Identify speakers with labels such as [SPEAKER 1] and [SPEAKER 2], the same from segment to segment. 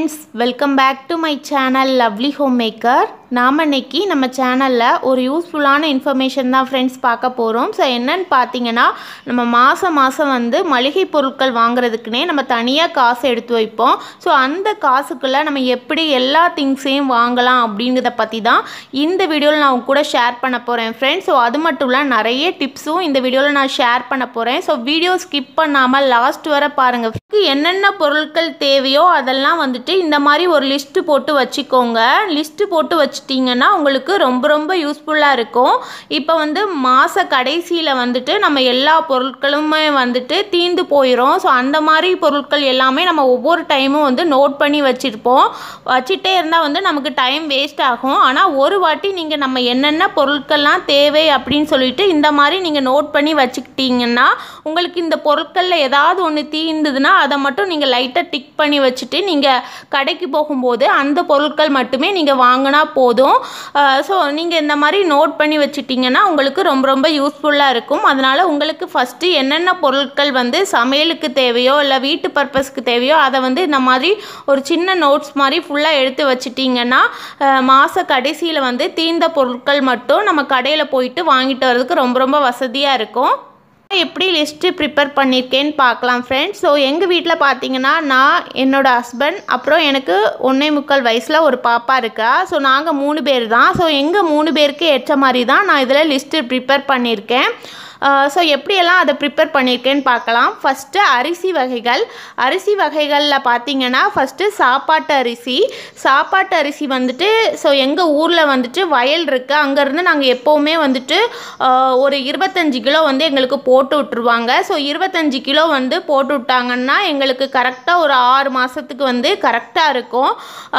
[SPEAKER 1] friends welcome back to my channel lovely home maker நாம் இன்னைக்கு நம்ம சேனலில் ஒரு யூஸ்ஃபுல்லான இன்ஃபர்மேஷன் தான் ஃப்ரெண்ட்ஸ் பார்க்க போகிறோம் ஸோ என்னன்னு பார்த்தீங்கன்னா நம்ம மாதம் மாதம் வந்து மளிகை பொருட்கள் வாங்குறதுக்குனே நம்ம தனியாக காசு எடுத்து வைப்போம் ஸோ அந்த காசுக்குள்ளே நம்ம எப்படி எல்லா திங்ஸையும் வாங்கலாம் அப்படிங்கிறத பற்றி தான் இந்த வீடியோவில் நான் உங்க கூட ஷேர் பண்ண போகிறேன் ஃப்ரெண்ட்ஸ் ஸோ அது மட்டும் இல்லை நிறைய டிப்ஸும் இந்த வீடியோவில் நான் ஷேர் பண்ண போகிறேன் ஸோ வீடியோ ஸ்கிப் பண்ணாமல் லாஸ்ட் வரை பாருங்கள் என்னென்ன பொருட்கள் தேவையோ அதெல்லாம் வந்துட்டு இந்த மாதிரி ஒரு லிஸ்ட்டு போட்டு வச்சுக்கோங்க லிஸ்ட்டு போட்டு வச்சிட்டிங்கன்னா உங்களுக்கு ரொம்ப ரொம்ப யூஸ்ஃபுல்லாக இருக்கும் இப்போ வந்து மாத கடைசியில் வந்துட்டு நம்ம எல்லா பொருட்களுமே வந்துட்டு தீந்து போயிடும் ஸோ அந்த மாதிரி பொருட்கள் எல்லாமே நம்ம ஒவ்வொரு டைமும் வந்து நோட் பண்ணி வச்சுருப்போம் வச்சுட்டே இருந்தால் வந்து நமக்கு டைம் வேஸ்ட் ஆகும் ஆனால் ஒரு வாட்டி நீங்கள் நம்ம என்னென்ன பொருட்கள்லாம் தேவை அப்படின்னு சொல்லிட்டு இந்த மாதிரி நீங்கள் நோட் பண்ணி வச்சுக்கிட்டீங்கன்னா உங்களுக்கு இந்த பொருட்களில் ஏதாவது ஒன்று தீர்ந்ததுன்னா அதை மட்டும் நீங்கள் லைட்டாக டிக் பண்ணி வச்சுட்டு நீங்கள் கடைக்கு போகும்போது அந்த பொருட்கள் மட்டுமே நீங்கள் வாங்கினா போதும் ஸோ நீங்கள் இந்த மாதிரி நோட் பண்ணி வச்சுட்டிங்கன்னா உங்களுக்கு ரொம்ப ரொம்ப யூஸ்ஃபுல்லாக இருக்கும் அதனால் உங்களுக்கு ஃபஸ்ட்டு என்னென்ன பொருட்கள் வந்து சமையலுக்கு தேவையோ இல்லை வீட்டு பர்பஸ்க்கு தேவையோ அதை வந்து இந்த மாதிரி ஒரு சின்ன நோட்ஸ் மாதிரி ஃபுல்லாக எடுத்து வச்சுட்டிங்கன்னா மாத கடைசியில் வந்து தீர்ந்த பொருட்கள் மட்டும் நம்ம கடையில் போயிட்டு வாங்கிட்டு வரதுக்கு ரொம்ப ரொம்ப வசதியாக இருக்கும் எப்படி லிஸ்ட்டு ப்ரிப்பேர் பண்ணியிருக்கேன்னு பார்க்கலாம் ஃப்ரெண்ட்ஸ் ஸோ எங்கள் வீட்டில் பார்த்தீங்கன்னா நான் என்னோடய ஹஸ்பண்ட் அப்புறம் எனக்கு ஒன்றே முக்கால் வயசில் ஒரு பாப்பா இருக்கா ஸோ நாங்கள் மூணு பேர் தான் ஸோ எங்கள் மூணு பேருக்கு ஏற்ற மாதிரி தான் நான் இதில் லிஸ்ட்டு ப்ரிப்பேர் பண்ணியிருக்கேன் ஸோ எப்படியெல்லாம் அதை ப்ரிப்பேர் பண்ணியிருக்கேன்னு பார்க்கலாம் ஃபஸ்ட்டு அரிசி வகைகள் அரிசி வகைகளில் பார்த்தீங்கன்னா ஃபஸ்ட்டு சாப்பாட்டு அரிசி சாப்பாட்டு அரிசி வந்துட்டு ஸோ எங்கள் ஊரில் வந்துட்டு வயல் இருக்குது அங்கேருந்து நாங்கள் எப்போவுமே வந்துட்டு ஒரு இருபத்தஞ்சி கிலோ வந்து எங்களுக்கு போட்டு விட்ருவாங்க ஸோ இருபத்தஞ்சி கிலோ வந்து போட்டு விட்டாங்கன்னா எங்களுக்கு கரெக்டாக ஒரு ஆறு மாதத்துக்கு வந்து கரெக்டாக இருக்கும்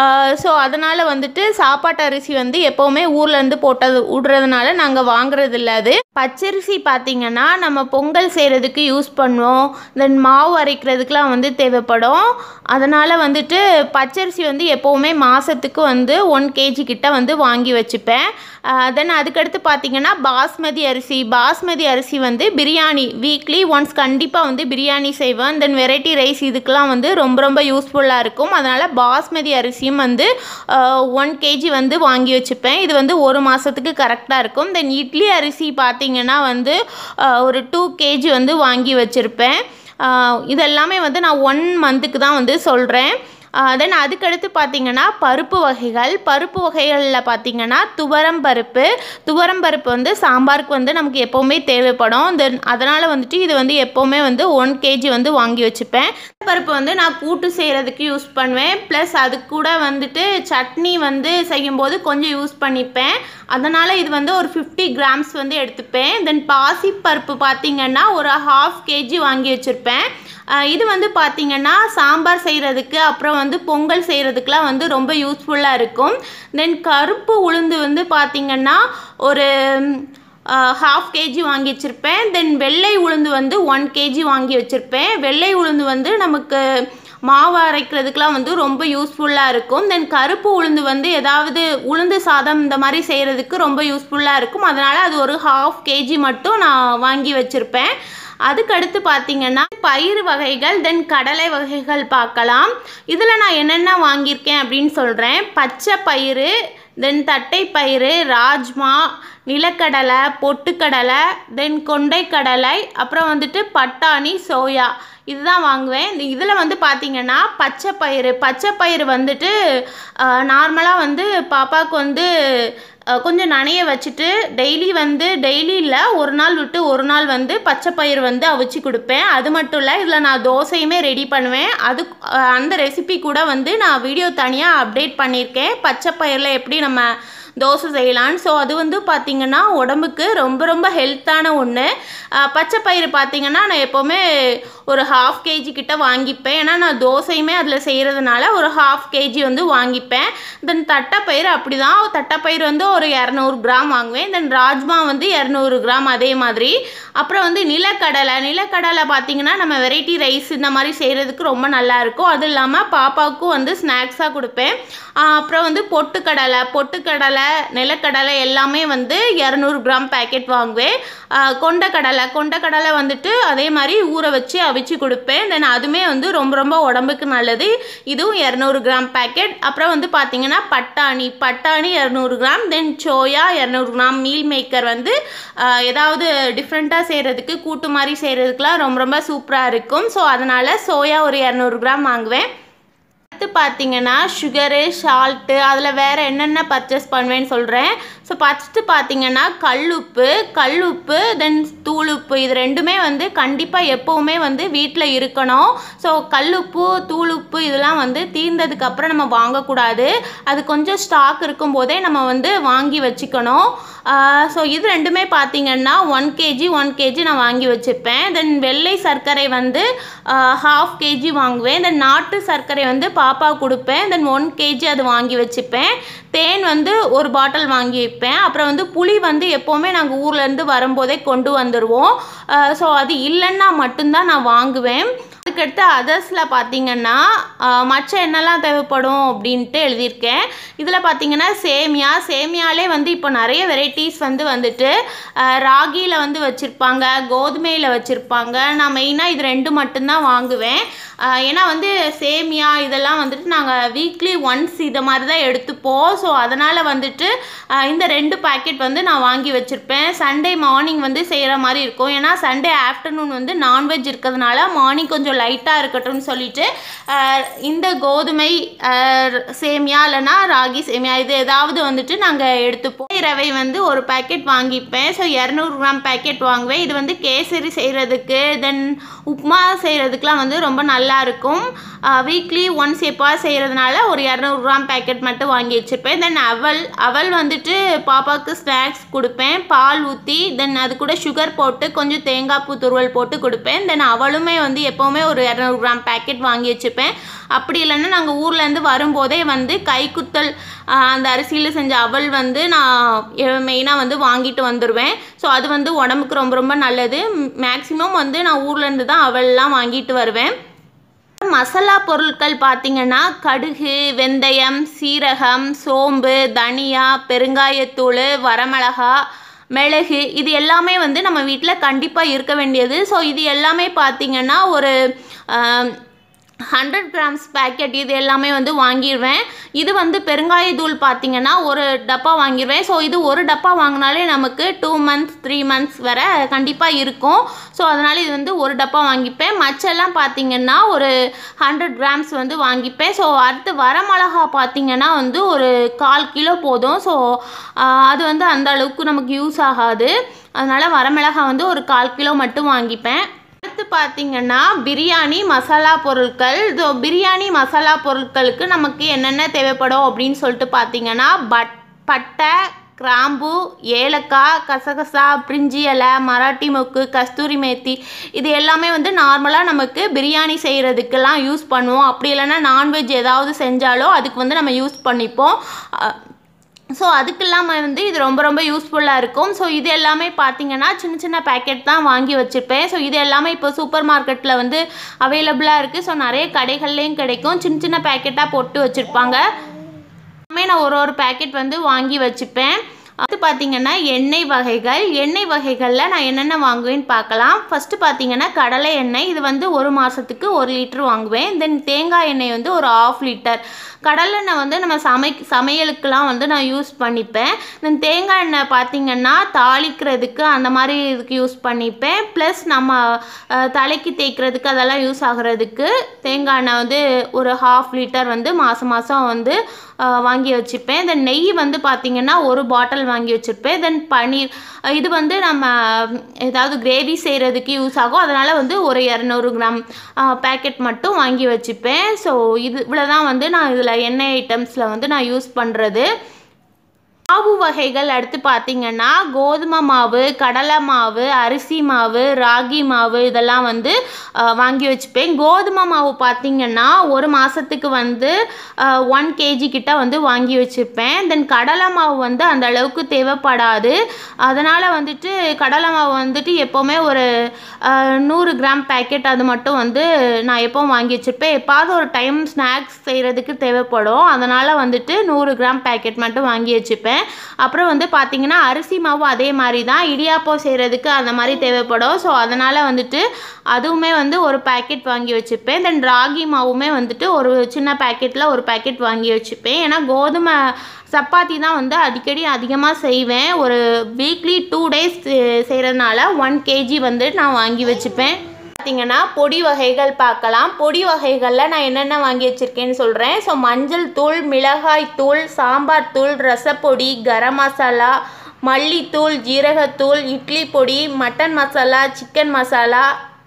[SPEAKER 1] ஸோ அதனால் வந்துட்டு சாப்பாட்டு அரிசி வந்து எப்போவுமே ஊர்லேருந்து போட்டது விடுறதுனால நாங்கள் வாங்குறது இல்லை அது பச்சரிசி பார்த்திங்கன்னா நம்ம பொங்கல் செய்கிறதுக்கு யூஸ் பண்ணுவோம் தென் மாவு அரைக்கிறதுக்கெலாம் வந்து தேவைப்படும் அதனால் வந்துட்டு பச்சரிசி வந்து எப்போவுமே மாதத்துக்கு வந்து ஒன் கேஜி கிட்ட வந்து வாங்கி வச்சுப்பேன் தென் அதுக்கடுத்து பார்த்திங்கன்னா பாஸ்மதி அரிசி பாஸ்மதி அரிசி வந்து பிரியாணி வீக்லி ஒன்ஸ் கண்டிப்பாக வந்து பிரியாணி செய்வேன் தென் வெரைட்டி ரைஸ் இதுக்கெலாம் வந்து ரொம்ப ரொம்ப யூஸ்ஃபுல்லாக இருக்கும் அதனால் பாஸ்மதி அரிசியும் வந்து ஒன் கேஜி வந்து வாங்கி வச்சுப்பேன் இது வந்து ஒரு மாதத்துக்கு கரெக்டாக இருக்கும் தென் இட்லி அரிசி பார்த்திங்கன்னா வந்து ஒரு டூ கேஜி வந்து வாங்கி வச்சுருப்பேன் இதெல்லாமே வந்து நான் ஒன் மந்த்துக்கு தான் வந்து சொல்கிறேன் தென் அதுக்கடுத்து பார்த்திங்கன்னா பருப்பு வகைகள் பருப்பு வகைகளில் பார்த்திங்கன்னா துவரம் பருப்பு துவரம் பருப்பு வந்து சாம்பாருக்கு வந்து நமக்கு எப்போவுமே தேவைப்படும் தென் அதனால் வந்துட்டு இது வந்து எப்போவுமே வந்து ஒன் கேஜி வந்து வாங்கி வச்சுப்பேன் பருப்பு வந்து நான் கூட்டு செய்கிறதுக்கு யூஸ் பண்ணுவேன் ப்ளஸ் அது கூட வந்துட்டு சட்னி வந்து செய்யும்போது கொஞ்சம் யூஸ் பண்ணிப்பேன் அதனால் இது வந்து ஒரு ஃபிஃப்டி கிராம்ஸ் வந்து எடுத்துப்பேன் தென் பாசிப்பருப்பு பார்த்திங்கன்னா ஒரு ஹாஃப் கேஜி வாங்கி வச்சுருப்பேன் இது வந்து பார்த்திங்கன்னா சாம்பார் செய்கிறதுக்கு அப்புறம் வந்து பொங்கல் செய்கிறதுக்குலாம் வந்து ரொம்ப யூஸ்ஃபுல்லாக இருக்கும் தென் கருப்பு உளுந்து வந்து பார்த்திங்கன்னா ஒரு ஹாஃப் கேஜி வாங்கி வச்சுருப்பேன் தென் வெள்ளை உளுந்து வந்து ஒன் கேஜி வாங்கி வச்சுருப்பேன் வெள்ளை உளுந்து வந்து நமக்கு மாவு அரைக்கிறதுக்கெலாம் வந்து ரொம்ப யூஸ்ஃபுல்லாக இருக்கும் தென் கருப்பு உளுந்து வந்து ஏதாவது உளுந்து சாதம் இந்த மாதிரி செய்கிறதுக்கு ரொம்ப யூஸ்ஃபுல்லாக இருக்கும் அதனால் அது ஒரு ஹாஃப் கேஜி மட்டும் நான் வாங்கி வச்சுருப்பேன் அதுக்கடுத்து பார்த்தீங்கன்னா பயிறு வகைகள் தென் கடலை வகைகள் பார்க்கலாம் இதில் நான் என்னென்ன வாங்கியிருக்கேன் அப்படின்னு சொல்கிறேன் பச்சை பயிறு தென் தட்டை பயிறு ராஜ்மா நிலக்கடலை பொட்டுக்கடலை தென் கொண்டைக்கடலை அப்புறம் வந்துட்டு பட்டாணி சோயா இதுதான் வாங்குவேன் இதில் வந்து பார்த்திங்கன்னா பச்சை பயிறு பச்சை பயிறு வந்துட்டு நார்மலாக வந்து பாப்பாவுக்கு வந்து கொஞ்சம் நனைய வச்சுட்டு டெய்லி வந்து டெய்லி இல்லை ஒரு நாள் விட்டு ஒரு நாள் வந்து பச்சை பயிர் வந்து அவிச்சு கொடுப்பேன் அது மட்டும் இல்லை இதில் நான் தோசையுமே ரெடி பண்ணுவேன் அது அந்த ரெசிபி கூட வந்து நான் வீடியோ தனியாக அப்டேட் பண்ணியிருக்கேன் பச்சை பயிரில் எப்படி நம்ம தோசை செய்யலான்னு ஸோ அது வந்து பார்த்திங்கன்னா உடம்புக்கு ரொம்ப ரொம்ப ஹெல்த்தான ஒன்று பச்சை பயிறு பார்த்திங்கன்னா நான் எப்போவுமே ஒரு ஹாஃப் கேஜி கிட்ட வாங்கிப்பேன் ஏன்னா நான் தோசையுமே அதில் செய்கிறதுனால ஒரு ஹாஃப் கேஜி வந்து வாங்கிப்பேன் தென் தட்டைப்பயிறு அப்படி தான் தட்டைப்பயிறு வந்து ஒரு இரநூறு கிராம் வாங்குவேன் தென் ராஜ்மா வந்து இரநூறு கிராம் அதே மாதிரி அப்புறம் வந்து நிலக்கடலை நிலக்கடலை பார்த்திங்கன்னா நம்ம வெரைட்டி ரைஸ் இந்த மாதிரி செய்கிறதுக்கு ரொம்ப நல்லாயிருக்கும் அதுவும் இல்லாமல் பாப்பாவுக்கும் வந்து ஸ்நாக்ஸாக கொடுப்பேன் அப்புறம் வந்து பொட்டுக்கடலை பொட்டுக்கடலை நிலக்கடலை எல்லாமே வந்து இரநூறு கிராம் பேக்கெட் வாங்குவேன் கொண்டக்கடலை கொண்டக்கடலை வந்துட்டு அதே மாதிரி ஊற வச்சு அவிச்சு கொடுப்பேன் தென் அதுவுமே வந்து ரொம்ப ரொம்ப உடம்புக்கு நல்லது இதுவும் இரநூறு கிராம் பேக்கெட் அப்புறம் வந்து பார்த்தீங்கன்னா பட்டாணி பட்டாணி இரநூறு கிராம் தென் சோயா இரநூறு கிராம் மீல் மேக்கர் வந்து ஆஹ், ஏதாவது டிஃப்ரெண்ட்டாக செய்கிறதுக்கு கூட்டு மாதிரி செய்கிறதுக்குலாம் ரொம்ப ரொம்ப சூப்பராக இருக்கும் ஸோ அதனால் சோயா ஒரு இரநூறு கிராம் வாங்குவேன் அடுத்து பார்த்தீங்கன்னா சுகரு சால்ட்டு அதில் வேறு என்னென்ன பர்ச்சேஸ் பண்ணுவேன்னு சொல்கிறேன் ஸோ ஃபஸ்ட்டு பார்த்தீங்கன்னா கல்லுப்பு கல்லுப்பு தென் தூளுப்பு இது ரெண்டுமே வந்து கண்டிப்பாக எப்போவுமே வந்து வீட்டில் இருக்கணும் ஸோ கல்லுப்பு தூளுப்பு இதெல்லாம் வந்து தீர்ந்ததுக்கப்புறம் நம்ம வாங்கக்கூடாது அது கொஞ்சம் ஸ்டாக் இருக்கும்போதே நம்ம வந்து வாங்கி வச்சுக்கணும் ஸோ இது ரெண்டுமே பார்த்தீங்கன்னா ஒன் கேஜி ஒன் கேஜி நான் வாங்கி வச்சுப்பேன் தென் வெள்ளை சர்க்கரை வந்து ஹாஃப் கேஜி வாங்குவேன் தென் நாட்டு சர்க்கரை வந்து பாப்பா கொடுப்பேன் தென் ஒன் கேஜி அது வாங்கி வச்சுப்பேன் தேன் வந்து ஒரு பாட்டில் வாங்கி வைப்பேன் அப்புறம் வந்து புளி வந்து எப்போவுமே நாங்கள் ஊர்லேருந்து வரும்போதே கொண்டு வந்துடுவோம் ஸோ அது இல்லைன்னா மட்டும்தான் நான் வாங்குவேன் அதுக்கடுத்து அதர்ஸில் பார்த்தீங்கன்னா ஆஹ், மற்ற என்னெல்லாம் தேவைப்படும் அப்படின்ட்டு எழுதியிருக்கேன் இதில் பார்த்தீங்கன்னா சேமியா சேமியாலே வந்து இப்போ நிறைய வெரைட்டிஸ் வந்து வந்துட்டு ராகியில் வந்து வச்சுருப்பாங்க கோதுமையில் வச்சுருப்பாங்க நான் மெயினாக இது ரெண்டு மட்டும்தான் வாங்குவேன் ஆஹ், ஏன்னா வந்து சேமியா இதெல்லாம் வந்துட்டு நாங்கள் வீக்லி ஒன்ஸ் இதை மாதிரி தான் எடுத்துப்போம் ஸோ அதனால் வந்துட்டு ஆஹ், இந்த ரெண்டு பாக்கெட் வந்து நான் வாங்கி வச்சுருப்பேன் சண்டே மார்னிங் வந்து செய்கிற மாதிரி இருக்கும் ஏன்னா சண்டே ஆஃப்டர்நூன் வந்து நான்வெஜ் இருக்கிறதுனால மார்னிங் கொஞ்சம் லைட்டாக இருக்கட்டும்னு சொல்லிட்டு ஆஹ், இந்த கோதுமை ஆஹ், சேமியா இல்லைன்னா ராகி சேமியா இது ஏதாவது வந்துட்டு நாங்கள் எடுத்துப்போம் ரவை வந்து ஒரு பாக்கெட் வாங்கிப்பேன் ஸோ இரநூறு கிராம் பாக்கெட் வாங்குவேன் இது வந்து கேசரி செய்கிறதுக்கு தென் உப்புமா செய்கிறதுக்குலாம் வந்து ரொம்ப நல்லா இருக்கும் வீக்லி ஒன்ஸ் எப்போ செய்கிறதுனால ஒரு இரநூறு கிராம் பேக்கெட் மட்டும் வாங்கி வச்சுருப்பேன் தென் அவல் அவல் வந்துட்டு பாப்பாவுக்கு ஸ்நாக்ஸ் கொடுப்பேன் பால் ஊற்றி தென் அது கூட சுகர் போட்டு கொஞ்சம் தேங்காய் பூ துருவல் போட்டு கொடுப்பேன் தென் அவளுமே வந்து எப்போவுமே ஒரு இரநூறு கிராம் பேக்கெட் வாங்கி வச்சுப்பேன் அப்படி இல்லைன்னா நாங்கள் ஊர்லேருந்து வரும்போதே வந்து கைக்குத்தல் ஆஹ், அந்த அரிசியில் செஞ்ச அவல் வந்து நான் மெயினாக வந்து வாங்கிட்டு வந்துடுவேன் ஸோ அது வந்து உடம்புக்கு ரொம்ப ரொம்ப நல்லது மேக்ஸிமம் வந்து நான் ஊர்லேருந்து தான் அவல்லாம் வாங்கிட்டு வருவேன் மசாலா பொருட்கள் பார்த்தீங்கன்னா கடுகு வெந்தயம் சீரகம் சோம்பு தனியா பெருங்காயத்தூள் வரமிளகா மிளகு இது எல்லாமே வந்து நம்ம வீட்டில் கண்டிப்பாக இருக்க வேண்டியது ஸோ இது எல்லாமே பார்த்தீங்கன்னா ஒரு ஹண்ட்ரட் கிராம்ஸ் பேக்கெட் இது எல்லாமே வந்து வாங்கிடுவேன் இது வந்து பெருங்காயத்தூள் பார்த்தீங்கன்னா ஒரு டப்பா வாங்கிடுவேன் ஸோ இது ஒரு டப்பா வாங்கினாலே நமக்கு டூ மந்த்ஸ் த்ரீ மந்த்ஸ் வரை கண்டிப்பாக இருக்கும் ஸோ அதனால் இது வந்து ஒரு டப்பா வாங்கிப்பேன் மச்செல்லாம் பார்த்தீங்கன்னா ஒரு ஹண்ட்ரட் கிராம்ஸ் வந்து வாங்கிப்பேன் ஸோ அடுத்து வரமிளகா பார்த்தீங்கன்னா வந்து ஒரு கால் கிலோ போதும் ஸோ அது வந்து அந்த அளவுக்கு நமக்கு யூஸ் ஆகாது அதனால் வரமிளகா வந்து ஒரு கால் கிலோ மட்டும் வாங்கிப்பேன் அடுத்து பார்த்தீங்கன்னா பிரியாணி மசாலா பொருட்கள் இதோ பிரியாணி மசாலா பொருட்களுக்கு நமக்கு என்னென்ன தேவைப்படும் அப்படின்னு சொல்லிட்டு பார்த்தீங்கன்னா பட் பட்டை கிராம்பு ஏலக்காய் கசகசா பிரிஞ்சி இலை மராட்டி மொக்கு கஸ்தூரி மேத்தி இது எல்லாமே வந்து நார்மலாக நமக்கு பிரியாணி செய்கிறதுக்கெல்லாம் யூஸ் பண்ணுவோம் அப்படி இல்லைன்னா நான்வெஜ் ஏதாவது செஞ்சாலோ அதுக்கு வந்து நம்ம யூஸ் பண்ணிப்போம் அஹ், ஸோ அதுக்கு இல்லாமல் வந்து இது ரொம்ப ரொம்ப யூஸ்ஃபுல்லாக இருக்கும் ஸோ இது எல்லாமே பார்த்தீங்கன்னா சின்ன சின்ன பேக்கெட் தான் வாங்கி வச்சுருப்பேன் ஸோ இது எல்லாமே இப்போ சூப்பர் மார்க்கெட்டில் வந்து அவைலபிளாக இருக்குது ஸோ நிறைய கடைகள்லேயும் கிடைக்கும் சின்ன சின்ன பேக்கெட்டாக போட்டு வச்சுருப்பாங்க எல்லாமே நான் ஒரு ஒரு பேக்கெட் வந்து வாங்கி வச்சுப்பேன் அடுத்து பார்த்தீங்கன்னா எண்ணெய் வகைகள் எண்ணெய் வகைகளில் நான் என்னென்ன வாங்குவேன்னு பார்க்கலாம் ஃபஸ்ட்டு பார்த்தீங்கன்னா கடலை எண்ணெய் இது வந்து ஒரு மாதத்துக்கு ஒரு லிட்டர் வாங்குவேன் தென் தேங்காய் எண்ணெய் வந்து ஒரு ஆஃப் லிட்டர் கடலெண்ணெய் வந்து நம்ம சமை சமையலுக்கெலாம் வந்து நான் யூஸ் பண்ணிப்பேன் தென் தேங்காய் எண்ணெய் பார்த்தீங்கன்னா தாளிக்கிறதுக்கு அந்த மாதிரி இதுக்கு யூஸ் பண்ணிப்பேன் ப்ளஸ் நம்ம அஹ், தலைக்கு தேய்க்கிறதுக்கு அதெல்லாம் யூஸ் ஆகுறதுக்கு தேங்காய் எண்ணெய் வந்து ஒரு ஹாஃப் லிட்டர் வந்து மாதம் மாதம் வந்து அஹ், வாங்கி வச்சுப்பேன் தென் நெய் வந்து பார்த்திங்கன்னா ஒரு பாட்டில் வாங்கி வச்சுருப்பேன் தென் பன்னீர் அஹ், இது வந்து நம்ம ம், ஏதாவது கிரேவி செய்கிறதுக்கு யூஸ் ஆகும் அதனால் வந்து ஒரு இரநூறு கிராம் பேக்கெட் மட்டும் வாங்கி வச்சுப்பேன் ஸோ இது இவ்வளோ தான் வந்து நான் இதில் எண்ணெய் ஐட்டம்ஸில் வந்து நான் யூஸ் பண்ணுறது மாவு வகைகள் அடுத்து பார்த்தீங்கன்னா கோதுமை மாவு கடலை மாவு அரிசி மாவு ராகி மாவு இதெல்லாம் வந்து அஹ், வாங்கி வச்சுப்பேன் கோதுமை மாவு பார்த்தீங்கன்னா ஒரு மாதத்துக்கு வந்து ஒன் கேஜி கிட்ட வந்து வாங்கி வச்சுப்பேன் தென் கடலை மாவு வந்து அந்த அளவுக்கு தேவைப்படாது அதனால் வந்துட்டு கடலை மாவு வந்துட்டு எப்போவுமே ஒரு அஹ், நூறு கிராம் பேக்கெட் அது மட்டும் வந்து நான் எப்போவும் வாங்கி வச்சுருப்பேன் எப்பாவது ஒரு டைம் ஸ்நாக்ஸ் செய்கிறதுக்கு தேவைப்படும் அதனால் வந்துட்டு நூறு கிராம் பேக்கெட் மட்டும் வாங்கி வச்சுப்பேன் வச்சுருப்பேன் அப்புறம் வந்து பார்த்திங்கன்னா அரிசி மாவும் அதே மாதிரி தான் இடியாப்பம் செய்கிறதுக்கு அந்த மாதிரி தேவைப்படும் ஸோ அதனால் வந்துட்டு அதுவுமே வந்து ஒரு பேக்கெட் வாங்கி வச்சுப்பேன் தென் ராகி மாவுமே வந்துட்டு ஒரு சின்ன பேக்கெட்டில் ஒரு பேக்கெட் வாங்கி வச்சுப்பேன் ஏன்னா கோதுமை சப்பாத்தி தான் வந்து அடிக்கடி அதிகமாக செய்வேன் ஒரு வீக்லி டூ டேஸ் செய்கிறதுனால ஒன் கேஜி வந்து நான் வாங்கி வச்சுப்பேன் பார்த்தீங்கன்னா பொடி வகைகள் பார்க்கலாம் பொடி வகைகளில் நான் என்னென்ன வாங்கி வச்சுருக்கேன்னு சொல்கிறேன் ஸோ மஞ்சள் தூள் மிளகாய் தூள் சாம்பார் தூள் ரசப்பொடி கரம் மசாலா மல்லித்தூள் ஜீரகத்தூள் இட்லி பொடி மட்டன் மசாலா சிக்கன் மசாலா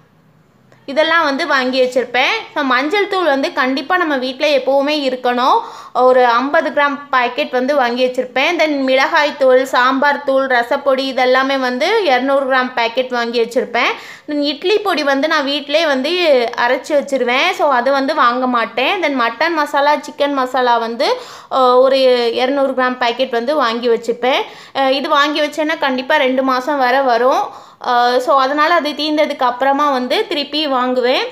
[SPEAKER 1] இதெல்லாம் வந்து வாங்கி வச்சுருப்பேன் ஸோ மஞ்சள் தூள் வந்து கண்டிப்பாக நம்ம வீட்டில் எப்போவுமே இருக்கணும் ஒரு ஐம்பது கிராம் பாக்கெட் வந்து வாங்கி வச்சுருப்பேன் தென் மிளகாய் தூள் சாம்பார் தூள் ரசப்பொடி இதெல்லாமே வந்து இரநூறு கிராம் பேக்கெட் வாங்கி வச்சுருப்பேன் தென் இட்லி பொடி வந்து நான் வீட்டிலே வந்து அரைச்சி வச்சுருவேன் ஸோ அது வந்து வாங்க மாட்டேன் then mutton masala chicken masala வந்து அஹ், ஒரு இரநூறு கிராம் பேக்கெட் வந்து வாங்கி வச்சுப்பேன் அஹ், இது வாங்கி வச்சேன்னா கண்டிப்பாக ரெண்டு மாதம் வரை வரும் ஸோ அதனால் அது தீர்ந்ததுக்கு அப்புறமா வந்து திருப்பி வாங்குவேன்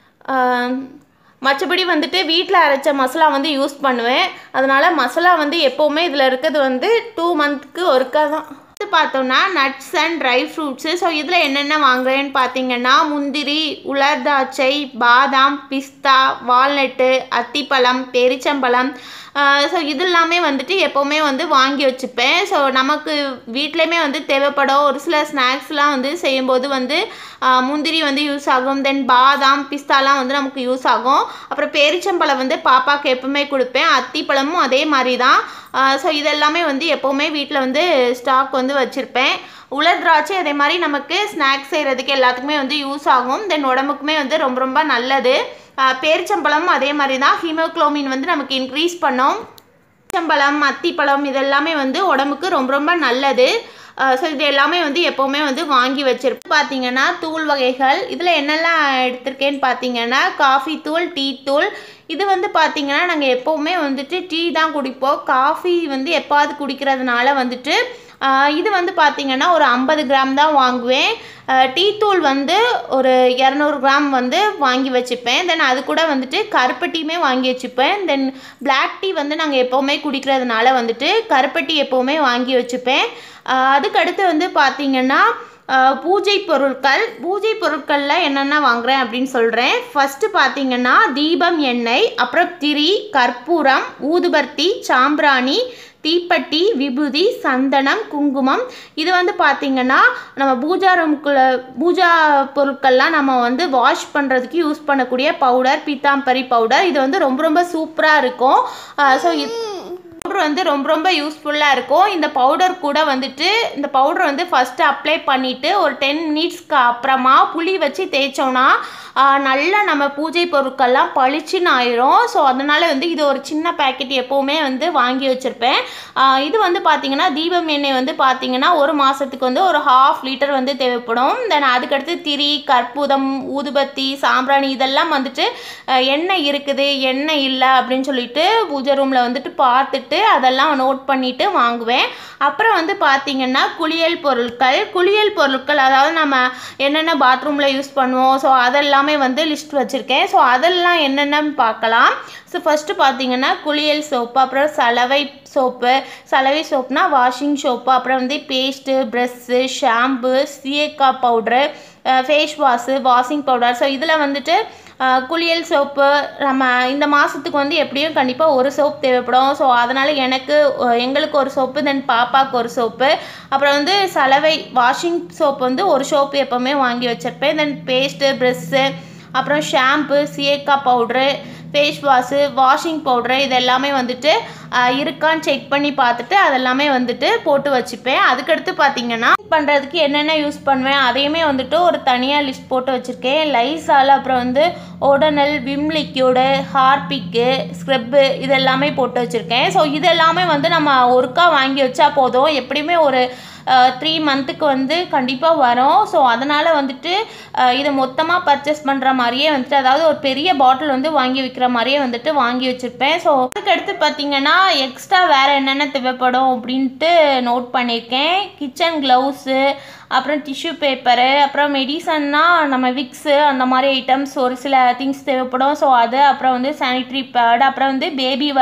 [SPEAKER 1] ஆஹ் மற்றபடி வந்துட்டு வீட்டில் அரைச்ச மசாலா வந்து யூஸ் பண்ணுவேன் அதனால் மசாலா வந்து எப்போவுமே இதில் இருக்கிறது வந்து டூ மந்த்க்கு ஒருக்கா தான் அடுத்து பார்த்தோம்னா nuts and dry fruits so இதில் என்னென்ன வாங்குறேன்னு பார்த்தீங்கன்னா முந்திரி உலர் திராட்சை பாதாம் பிஸ்தா வால்நட்டு அத்திப்பழம் பேரிச்சம்பழம் ஸோ இது எல்லாமே வந்துட்டு எப்போவுமே வந்து வாங்கி வச்சுப்பேன் ஸோ நமக்கு வீட்லேயுமே வந்து தேவைப்படும் ஒரு சில ஸ்நாக்ஸ்லாம் வந்து செய்யும்போது வந்து ஆஹ் முந்திரி வந்து யூஸ் ஆகும் தென் பாதாம் பிஸ்தாலாம் வந்து நமக்கு யூஸ் ஆகும் அப்புறம் பேரிச்சம்பழம் வந்து பாப்பாவுக்கு எப்பவுமே கொடுப்பேன் அத்திப்பழமும் அதே மாதிரி தான் ஸோ இதெல்லாமே வந்து எப்போவுமே வீட்டில் வந்து ஸ்டாக் வந்து வச்சுருப்பேன் உலர் திராட்சை அதே மாதிரி நமக்கு ஸ்நாக்ஸ் செய்கிறதுக்கு எல்லாத்துக்குமே வந்து யூஸ் ஆகும் தென் உடம்புக்குமே வந்து ரொம்ப ரொம்ப நல்லது ஆஹ் பேரிச்சம்பழமும் அதே மாதிரி தான் ஹீமோக்ளோமின் வந்து நமக்கு இன்க்ரீஸ் பண்ணும் பேரிச்சம்பழம் அத்திப்பழம் இதெல்லாமே வந்து உடம்புக்கு ரொம்ப ரொம்ப நல்லது ஸோ இது எல்லாமே வந்து எப்போவுமே வந்து வாங்கி வச்சிருப்போம் பார்த்தீங்கன்னா தூள் வகைகள் இதில் என்னெல்லாம் எடுத்திருக்கேன்னு பார்த்தீங்கன்னா காஃபி தூள் டீ தூள் இது வந்து பார்த்தீங்கன்னா நாங்கள் எப்போவுமே வந்துட்டு டீ தான் குடிப்போம் காஃபி வந்து எப்பாவது குடிக்கிறதுனால வந்துட்டு ஆஹ் இது வந்து பார்த்தீங்கன்னா ஒரு ஐம்பது கிராம் தான் வாங்குவேன் ஆஹ் டீ தூள் வந்து ஒரு இரநூறு கிராம் வந்து வாங்கி வச்சுப்பேன் தென் அது கூட வந்துட்டு கருப்பட்டியுமே வாங்கி வச்சுப்பேன் தென் Black டீ வந்து நாங்கள் எப்போவுமே குடிக்கிறதுனால வந்துட்டு கருப்பட்டி எப்போவுமே வாங்கி வச்சுப்பேன் ஆஹ் அதுக்கடுத்து வந்து பார்த்தீங்கன்னா ஆஹ் பூஜை பொருட்கள் பூஜை பொருட்களில் என்னென்ன வாங்குறேன் அப்படின்னு சொல்கிறேன் ஃபஸ்ட்டு பார்த்தீங்கன்னா தீபம் எண்ணெய் அப்புறம் திரி கற்பூரம் ஊதுபத்தி சாம்பிராணி தீப்பெட்டி விபூதி சந்தனம் குங்குமம் இது வந்து பார்த்திங்கன்னா நம்ம பூஜா ரூமுக்குள்ள பூஜா பொருட்கள்லாம் நம்ம வந்து வாஷ் பண்ணுறதுக்கு யூஸ் பண்ணக்கூடிய பவுடர் பீத்தாம்பரி பவுடர் இது வந்து ரொம்ப ரொம்ப சூப்பராக இருக்கும் ஸோ பவுடர் வந்து ரொம்ப ரொம்ப யூஸ்ஃபுல்லாக இருக்கும் இந்த பவுடர் கூட வந்துட்டு இந்த பவுடர் வந்து ஃபஸ்ட்டு அப்ளை பண்ணிவிட்டு ஒரு டென் மினிட்ஸ்க்கு அப்புறமா புளி வச்சு தேய்ச்சோன்னா ஆஹ், நல்லா நம்ம பூஜை பொருட்கள்லாம் பளிச்சுன்னு ஆயிரும் ஸோ அதனால் வந்து இது ஒரு சின்ன பேக்கெட் எப்போவுமே வந்து வாங்கி வச்சுருப்பேன் ஆஹ், இது வந்து பார்த்திங்கன்னா தீபம் எண்ணெய் வந்து பார்த்திங்கன்னா ஒரு மாதத்துக்கு வந்து ஒரு ஹாஃப் லிட்டர் வந்து தேவைப்படும் தென் அதுக்கடுத்து திரி கற்பூதம் ஊதுபத்தி சாம்பிராணி இதெல்லாம் வந்துட்டு ஆஹ், எண்ணெய் இருக்குது எண்ணெய் இல்லை அப்படின்னு சொல்லிட்டு பூஜை ரூமில் வந்துட்டு பார்த்துட்டு அதெல்லாம் நோட் பண்ணிட்டு வாங்குவேன் அப்புறம் வந்து பார்த்தீங்கன்னா குளியல் பொருட்கள் குளியல் பொருட்கள் அதாவது நம்ம என்னென்ன பாத்ரூமில் யூஸ் பண்ணுவோம் ஸோ அதெல்லாமே வந்து லிஸ்ட் வச்சுருக்கேன் ஸோ அதெல்லாம் என்னென்னு பார்க்கலாம் ஸோ ஃபஸ்ட்டு பார்த்தீங்கன்னா குளியல் சோப்பு அப்புறம் சலவை சோப்பு சலவை சோப்புனா வாஷிங் சோப்பு அப்புறம் வந்து paste brush shampoo shikakai powder face wash washing powder so இதில் வந்துட்டு அஹ், குளியல் சோப்பு நம்ம இந்த மாதத்துக்கு வந்து எப்படியும் கண்டிப்பாக ஒரு சோப் தேவைப்படும் ஸோ அதனால் எனக்கு அஹ், எங்களுக்கு ஒரு சோப்பு தென் பாப்பாவுக்கு ஒரு சோப்பு அப்புறம் வந்து சலவை வாஷிங் சோப் வந்து ஒரு சோப்பு எப்போவுமே வாங்கி வச்சிருப்பேன் தென் பேஸ்ட்டு ப்ரெஷ்ஷு அப்புறம் shampoo shikakai powder face wash washing powder இது எல்லாமே வந்துட்டு ஆஹ், இருக்கான்னு செக் பண்ணி பார்த்துட்டு அதெல்லாமே வந்துட்டு போட்டு வச்சுப்பேன் அதுக்கடுத்து பார்த்தீங்கன்னா பண்ணுறதுக்கு என்னென்ன யூஸ் பண்ணுவேன் அதையுமே வந்துட்டு ஒரு தனியாக லிஸ்ட் போட்டு வச்சுருக்கேன் லைசால் அப்புறம் வந்து Odonil Vim liquid Harpic scrub இது எல்லாமே போட்டு வச்சுருக்கேன் ஸோ இது எல்லாமே வந்து நம்ம ஒருக்கா வாங்கி வச்சா போதும் எப்படியுமே ஒரு த்ரீ மந்த்துக்கு வந்து கண்டிப்பாக வரும் ஸோ அதனால் வந்துட்டு அஹ், இதை மொத்தமாக பர்ச்சேஸ் பண்ணுற மாதிரியே வந்துட்டு அதாவது ஒரு பெரிய பாட்டில் வந்து வாங்கி விற்கிற மாதிரியே வந்துட்டு வாங்கி வச்சுருப்பேன் ஸோ அதுக்கடுத்து பார்த்தீங்கன்னா எக்ஸ்ட்ரா வேறு என்னென்ன தேவைப்படும் அப்படின்ட்டு நோட் பண்ணியிருக்கேன் கிச்சன் க்ளவுஸு அப்புறம் டிஷ்யூ பேப்பரு அப்புறம் மெடிசன்னா நம்ம விக்ஸு அந்த மாதிரி ஐட்டம்ஸ் ஒரு சில திங்ஸ் தேவைப்படும் ஸோ அது அப்புறம் வந்து சானிட்ரி பேட் அப்புறம் வந்து பேபி வ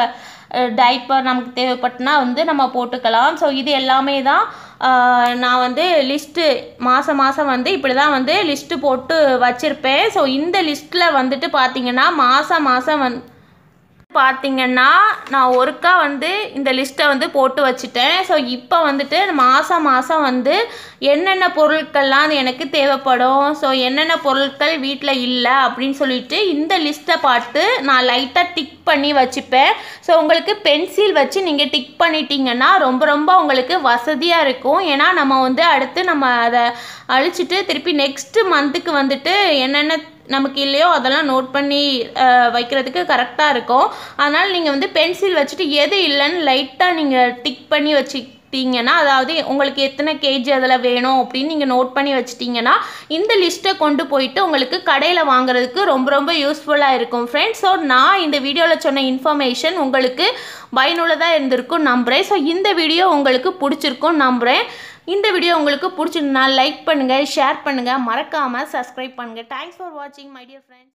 [SPEAKER 1] டைப்பர் நமக்கு தேவைப்பட்டுனா வந்து நம்ம போட்டுக்கலாம் ஸோ இது எல்லாமே தான் ஆஹ், நான் வந்து லிஸ்ட்டு மாதம் மாதம் வந்து இப்படி தான் வந்து லிஸ்ட்டு போட்டு வச்சுருப்பேன் ஸோ இந்த லிஸ்ட்டில் வந்துட்டு பார்த்தீங்கன்னா மாதம் மாதம் வந்து பார்த்தீங்கன்னா நான் ஒருக்கா வந்து இந்த லிஸ்ட்டை வந்து போட்டு வச்சுட்டேன் ஸோ இப்போ வந்துட்டு மாதம் மாதம் வந்து என்னென்ன பொருட்கள்லாம் எனக்கு தேவைப்படும் ஸோ என்னென்ன பொருட்கள் வீட்டில் இல்லை அப்படின்னு சொல்லிட்டு இந்த லிஸ்ட்டை பார்த்து நான் லைட்டாக டிக் பண்ணி வச்சுப்பேன் ஸோ உங்களுக்கு பென்சில் வச்சு நீங்கள் டிக் பண்ணிட்டீங்கன்னா ரொம்ப ரொம்ப உங்களுக்கு வசதியாக இருக்கும் ஏன்னா நம்ம வந்து அடுத்து நம்ம அதை அழிச்சிட்டு திருப்பி நெக்ஸ்ட் மந்த்துக்கு வந்துட்டு என்னென்ன நமக்கு இல்லையோ அதெல்லாம் நோட் பண்ணி அஹ், வைக்கிறதுக்கு கரெக்டாக இருக்கும் அதனால் நீங்கள் வந்து பென்சில் வச்சுட்டு எது இல்லைன்னு லைட்டாக நீங்கள் டிக் பண்ணி வச்சுக்கிட்டீங்கன்னா அதாவது உங்களுக்கு எத்தனை கேஜி அதில் வேணும் அப்படின்னு நீங்கள் நோட் பண்ணி வச்சிட்டிங்கன்னா இந்த லிஸ்ட்டை கொண்டு போயிட்டு உங்களுக்கு கடையில் வாங்குறதுக்கு ரொம்ப ரொம்ப யூஸ்ஃபுல்லாக இருக்கும் ஃப்ரெண்ட்ஸ் ஸோ நான் இந்த வீடியோவில் சொன்ன இன்ஃபர்மேஷன் உங்களுக்கு பயனுள்ளதாக இருந்திருக்கும் நம்புகிறேன் ஸோ இந்த வீடியோ உங்களுக்கு பிடிச்சிருக்கும் நம்புகிறேன் இந்த வீடியோ உங்களுக்கு பிடிச்சிருந்தா லைக் பண்ணுங்கள் ஷேர் பண்ணுங்கள் மறக்காமல் சப்ஸ்கிரைப் பண்ணுங்கள் தேங்க்ஸ் ஃபார் வாட்சிங் மை டியர் ஃப்ரெண்ட்ஸ்